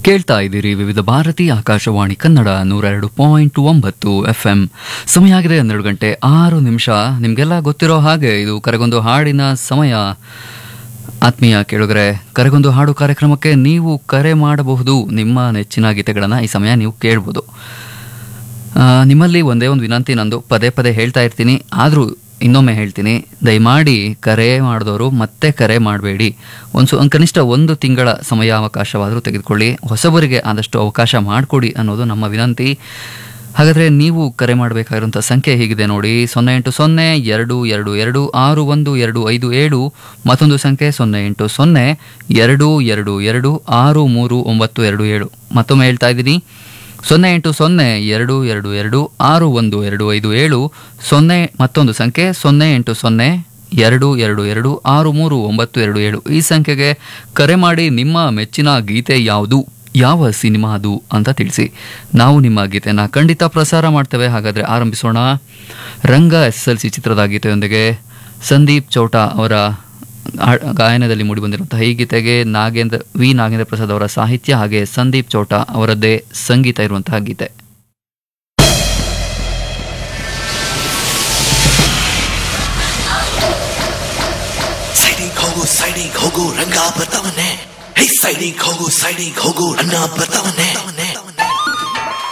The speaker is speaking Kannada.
ಕೇಳ್ತಾ ಇದ್ದೀರಿ ವಿವಿಧ ಭಾರತಿ ಆಕಾಶವಾಣಿ ಕನ್ನಡ ನೂರ ಎರಡು ಪಾಯಿಂಟ್ ಒಂಬತ್ತು ಎಫ್ ಎಂ ಸಮಯ ಆಗಿದೆ ಹನ್ನೆರಡು ಗಂಟೆ ಆರು ನಿಮಿಷ ನಿಮಗೆಲ್ಲ ಗೊತ್ತಿರೋ ಹಾಗೆ ಇದು ಕರೆಗೊಂದು ಹಾಡಿನ ಸಮಯ ಆತ್ಮೀಯ ಕೇಳುಗರೆ ಕರೆಗೊಂದು ಹಾಡು ಕಾರ್ಯಕ್ರಮಕ್ಕೆ ನೀವು ಕರೆ ಮಾಡಬಹುದು ನಿಮ್ಮ ನೆಚ್ಚಿನ ಗೀತೆಗಳನ್ನು ಈ ಸಮಯ ನೀವು ಕೇಳ್ಬೋದು ಆ, ನಿಮ್ಮಲ್ಲಿ ಒಂದೇ ಒಂದು ವಿನಂತಿ ನಂದು ಪದೇ ಪದೇ ಹೇಳ್ತಾ ಇರ್ತೀನಿ ಆದರೂ ಇನ್ನೊಮ್ಮೆ ಹೇಳ್ತೀನಿ ದಯಮಾಡಿ ಕರೆ ಮಾಡಿದವರು ಮತ್ತೆ ಕರೆ ಮಾಡಬೇಡಿ ಒಂದು ಸು ಒಂದು ಕನಿಷ್ಠ ಒಂದು ತಿಂಗಳ ಸಮಯಾವಕಾಶವಾದರೂ ತೆಗೆದುಕೊಳ್ಳಿ ಹೊಸಬರಿಗೆ ಆದಷ್ಟು ಅವಕಾಶ ಮಾಡಿಕೊಡಿ ಅನ್ನೋದು ನಮ್ಮ ವಿನಂತಿ ಹಾಗಾದರೆ ನೀವು ಕರೆ ಮಾಡಬೇಕಾಗಿರುವಂಥ ಸಂಖ್ಯೆ ಹೀಗಿದೆ ನೋಡಿ ಸೊನ್ನೆ ಎಂಟು ಸೊನ್ನೆ ಎರಡು ಎರಡು ಎರಡು ಆರು ಒಂದು ಎರಡು ಐದು ಏಳು ಮತ್ತೊಂದು ಸಂಖ್ಯೆ ಸೊನ್ನೆ ಎಂಟು ಸೊನ್ನೆ ಎರಡು ಎರಡು ಎರಡು ಆರು ಮೂರು ಒಂಬತ್ತು ಎರಡು ಏಳು ಮತ್ತೊಮ್ಮೆ ಹೇಳ್ತಾ ಇದ್ದೀನಿ ಸೊನ್ನೆ ಎಂಟು ಸೊನ್ನೆ ಎರಡು ಎರಡು ಎರಡು ಆರು ಒಂದು ಎರಡು ಐದು ಏಳು ಸೊನ್ನೆ ಮತ್ತೊಂದು ಸಂಖ್ಯೆ ಸೊನ್ನೆ ಎಂಟು ಸೊನ್ನೆ ಎರಡು ಎರಡು ಎರಡು ಆರು ಮೂರು ಒಂಬತ್ತು ಎರಡು ಏಳು ಈ ಸಂಖ್ಯೆಗೆ ಕರೆ ಮಾಡಿ ನಿಮ್ಮ ಮೆಚ್ಚಿನ ಗೀತೆ ಯಾವುದು ಯಾವ ಸಿನಿಮಾ ಅದು ಅಂತ ತಿಳಿಸಿ ನಾವು ನಿಮ್ಮ ಗೀತೆನ ಖಂಡಿತ ಪ್ರಸಾರ ಮಾಡ್ತೇವೆ ಹಾಗಾದರೆ ಆರಂಭಿಸೋಣ ರಂಗ ಎಸ್ ಎಲ್ ಸಿ ಚಿತ್ರದ ಗೀತೆಯೊಂದಿಗೆ ಸಂದೀಪ್ ಚೌಟಾ ಅವರ ಆ- ಗಾಯನದಲ್ಲಿ ಮೂಡಿಬಂದಿರುವಂತಹ ಈ ಗೀತೆಗೆ ನಾಗೇಂದ್ರ ವಿ ನಾಗೇಂದ್ರ ಪ್ರಸಾದ್ ಅವರ ಸಾಹಿತ್ಯ ಹಾಗೆ ಸಂದೀಪ್ ಚೌಟಾ ಅವರದ್ದೇ ಸಂಗೀತ ಇರುವಂತಹ ಗೀತೆ ಸೈಡಿಗೆ ಹೋಗು ಸೈಡಿಗೆ ಹೋಗು ರಂಗ ಬರ್ತಾವನೆ ಹೇ ಸೈಡಿಗೆ ಹೋಗು ಸೈಡಿಗೆ ಹೋಗು ಅನ್ನ ಬರ್ತಾವನೆ